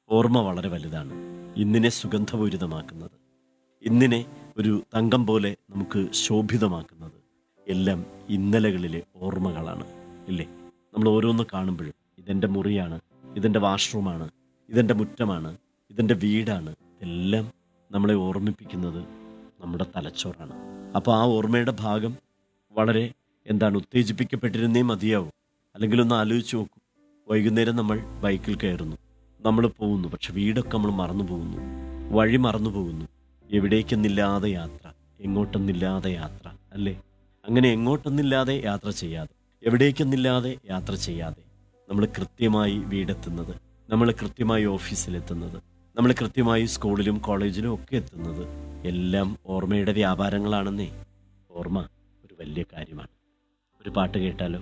ഓർമ്മ വളരെ വലുതാണ് ഇന്നിനെ സുഗന്ധപൂരിതമാക്കുന്നത് ഇന്നിനെ ഒരു തങ്കം പോലെ നമുക്ക് ശോഭിതമാക്കുന്നത് എല്ലാം ഇന്നലകളിലെ ഓർമ്മകളാണ് ഇല്ലേ നമ്മൾ ഓരോന്ന് കാണുമ്പോഴും ഇതെൻ്റെ മുറിയാണ് ഇതെൻ്റെ വാഷ്റൂമാണ് ഇതെൻ്റെ മുറ്റമാണ് ഇതെൻ്റെ വീടാണ് ഇതെല്ലാം നമ്മളെ ഓർമ്മിപ്പിക്കുന്നത് നമ്മുടെ തലച്ചോറാണ് അപ്പോൾ ആ ഓർമ്മയുടെ ഭാഗം വളരെ എന്താണ് ഉത്തേജിപ്പിക്കപ്പെട്ടിരുന്നേ മതിയാവും അല്ലെങ്കിൽ ഒന്ന് ആലോചിച്ച് നോക്കൂ വൈകുന്നേരം നമ്മൾ ബൈക്കിൽ കയറുന്നു നമ്മൾ പോകുന്നു പക്ഷെ വീടൊക്കെ നമ്മൾ മറന്നു പോകുന്നു വഴി മറന്നു പോകുന്നു എവിടേക്കെന്നില്ലാതെ യാത്ര എങ്ങോട്ടെന്നില്ലാതെ യാത്ര അല്ലേ അങ്ങനെ എങ്ങോട്ടെന്നില്ലാതെ യാത്ര ചെയ്യാതെ എവിടേക്കെന്നില്ലാതെ യാത്ര ചെയ്യാതെ നമ്മൾ കൃത്യമായി വീടെത്തുന്നത് നമ്മൾ കൃത്യമായി ഓഫീസിലെത്തുന്നത് നമ്മൾ കൃത്യമായി സ്കൂളിലും കോളേജിലും ഒക്കെ എത്തുന്നത് എല്ലാം ഓർമ്മയുടെ വ്യാപാരങ്ങളാണെന്നേ ഓർമ്മ ഒരു വലിയ കാര്യമാണ് ഒരു പാട്ട് കേട്ടാലോ